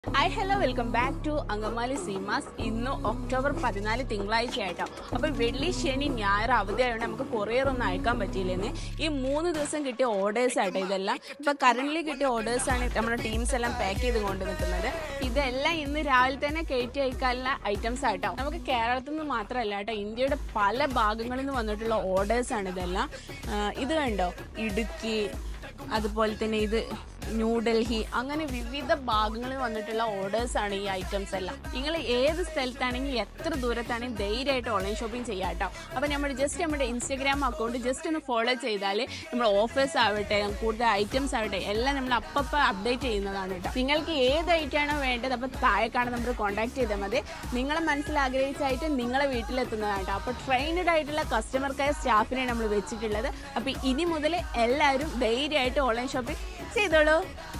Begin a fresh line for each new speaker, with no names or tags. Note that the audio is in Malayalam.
hi hello welcome back to Angamaly Seemas ഇന്ന് ഒക്ടോബർ പതിനാല് തിങ്കളാഴ്ച ആയിട്ടോ അപ്പൊ വെള്ളി ശനി ഞായർ അവധിയായതുകൊണ്ട് നമുക്ക് കൊറിയർ ഒന്നും അയക്കാൻ പറ്റിയില്ലെന്ന് ഈ മൂന്ന് ദിവസം കിട്ടിയ ഓർഡേഴ്സ് ആട്ടോ ഇതെല്ലാം ഇപ്പൊ കറന്റ് കിട്ടിയ ഓർഡേഴ്സ് ആണ് നമ്മുടെ ടീംസ് എല്ലാം പാക്ക് ചെയ്ത് കൊണ്ട് നിൽക്കുന്നത് ഇതെല്ലാം ഇന്ന് രാവിലെ തന്നെ കയറ്റി അയക്കാനുള്ള ഐറ്റംസ് ആട്ടോ നമുക്ക് കേരളത്തിൽ നിന്ന് മാത്രമല്ല കേട്ടോ ഇന്ത്യയുടെ പല ഭാഗങ്ങളിൽ നിന്ന് വന്നിട്ടുള്ള ഓർഡേഴ്സ് ആണ് ഇതെല്ലാം ആ, ഇത് കണ്ടോ ഇടുക്കി അതുപോലെ തന്നെ ഇത് ന്യൂഡൽഹി അങ്ങനെ വിവിധ ഭാഗങ്ങളിൽ വന്നിട്ടുള്ള ഓർഡേഴ്സ് ആണ് ഈ ഐറ്റംസ് എല്ലാം നിങ്ങൾ ഏത് സ്ഥലത്താണെങ്കിൽ എത്ര ദൂരത്താണെങ്കിൽ ധൈര്യമായിട്ട് ഓൺലൈൻ ഷോപ്പിംഗ് ചെയ്യാം കേട്ടോ അപ്പോൾ നമ്മൾ ജസ്റ്റ് നമ്മുടെ ഇൻസ്റ്റഗ്രാം അക്കൗണ്ട് ജസ്റ്റ് ഒന്ന് ഫോളോ ചെയ്താൽ നമ്മൾ ഓഫേഴ്സ് ആവട്ടെ കൂടുതൽ ഐറ്റംസ് ആവട്ടെ എല്ലാം നമ്മൾ അപ്പപ്പോൾ അപ്ഡേറ്റ് ചെയ്യുന്നതാണ് കേട്ടോ നിങ്ങൾക്ക് ഏത് ഐറ്റമാണോ വേണ്ടത് അപ്പോൾ താഴെ കാണുന്ന നമ്പർ കോൺടാക്ട് ചെയ്താൽ മതി നിങ്ങളെ മനസ്സിൽ ആഗ്രഹിച്ചായിട്ട് നിങ്ങളെ വീട്ടിലെത്തുന്നതാണ് കേട്ടോ അപ്പോൾ ട്രെയിനഡ് ആയിട്ടുള്ള കസ്റ്റമർ കെയർ സ്റ്റാഫിനെ നമ്മൾ വെച്ചിട്ടുള്ളത് അപ്പോൾ ഇനി മുതൽ എല്ലാവരും ധൈര്യമായിട്ട് ഓൺലൈൻ ഷോപ്പിംഗ് ചെയ്തോളൂ